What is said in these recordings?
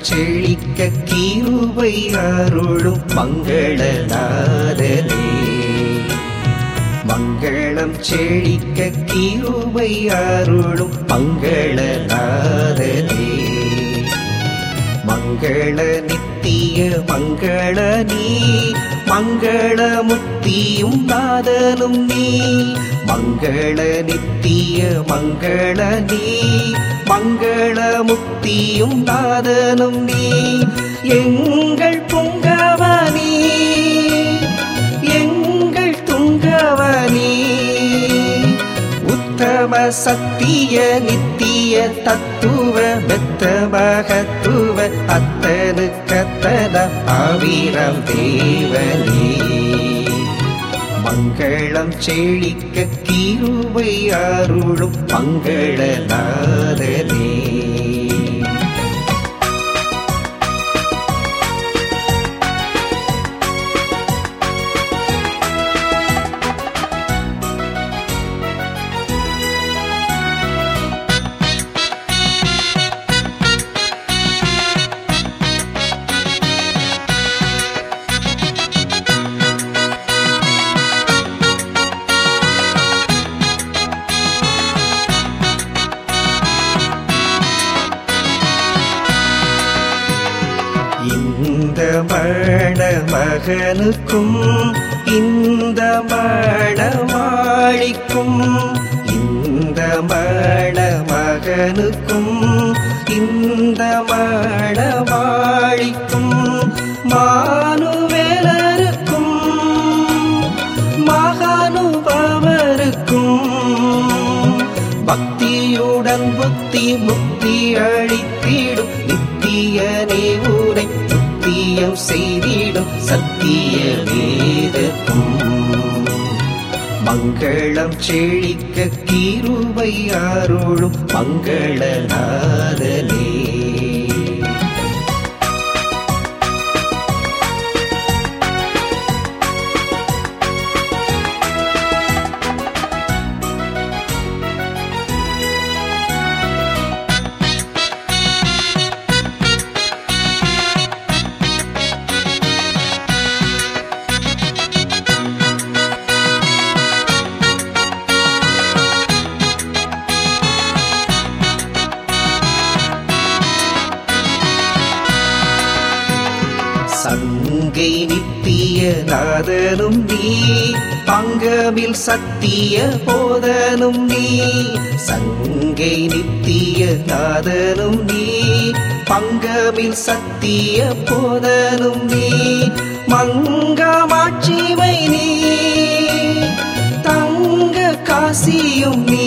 செழிக்க கீருவை அருளும் மங்களநாதனே மங்களம் செழிக்க கீருவை அருளும் மங்களநாதனே மங்கள நித்திய மங்கள நீ மங்கள முத்தியும் நாதனும் நீ மங்கள நித்திய மங்கள நீ மங்கள முக்தியும் நாதனும் நீ எங்கள் புங்கவனி எங்கள் துங்கவனி உத்தம சத்திய நித்திய தத்துவ மெத்த மகத்துவ அத்தனு கத்தன ஆவீரம் தேவனே மங்களம் செழிக்க கீருவை அருளும் மங்களநாதனே இந்த மண மகனுக்கும் இந்த மணமாளிக்கும் இந்த மண மகனுக்கும் இந்த மணமாளிக்கும் மானுவேலருக்கும் மகானுபவருக்கும் பக்தியுடன் புத்தி முக்தி அளித்திடும் நித்தியனே ஊரை நித்தியம் செய்திடும் சத்திய வேதக்கும் மங்களம் செழிக்க கீருவை அருளும் மங்களநாதனே சங்கை நித்திய நாதனும் நீ பங்கமில் சத்திய போதனும் நீ சங்கை நித்திய நாதனும் நீ பங்கமில் சத்திய போதனும் நீ மங்கமாட்சிமை நீ தங்க காசியும் நீ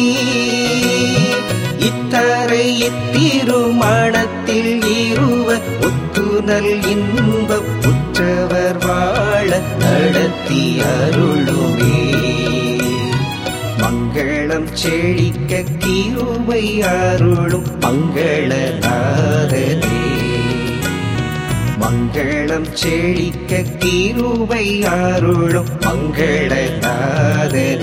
இத்தரை இத்திருமணத்தில் இருவ ஒத்துணல் இன்பம் உற்றவர் வாழ நடத்தி அருளுமே மங்களம் செழிக்க கீருவை அருளும் மங்களநாதனே மங்களம் செழிக்க கீருவை அருளும் மங்களநாதனே